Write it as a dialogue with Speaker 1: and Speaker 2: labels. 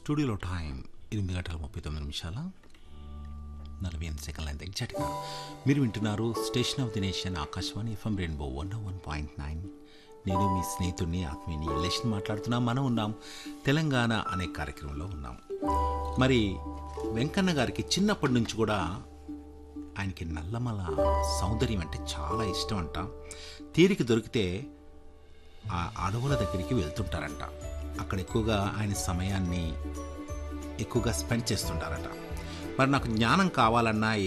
Speaker 1: స్టూడియోలో టైం ఎనిమిది గంటల ముప్పై తొమ్మిది నిమిషాల నలభై ఎనిమిది సెకండ్ల అయింది ఎగ్జాక్ట్గా మీరు వింటున్నారు station of the nation Akashvani FM rainbow one one point nine నేను మీ స్నేహితుడిని ఆత్మీయుని ఎలక్షన్ మాట్లాడుతున్నాం మనం ఉన్నాం తెలంగాణ అనే కార్యక్రమంలో ఉన్నాం మరి వెంకన్న గారికి చిన్నప్పటి నుంచి కూడా ఆయనకి నల్లమల సౌందర్యం అంటే చాలా ఇష్టం అంట తీరిక దొరికితే ఆ అడవుల దగ్గరికి వెళ్తుంటారంట అక్కడ ఎక్కువగా ఆయన సమయాన్ని ఎక్కువగా స్పెండ్ చేస్తుంటారట మరి నాకు జ్ఞానం కావాలన్నా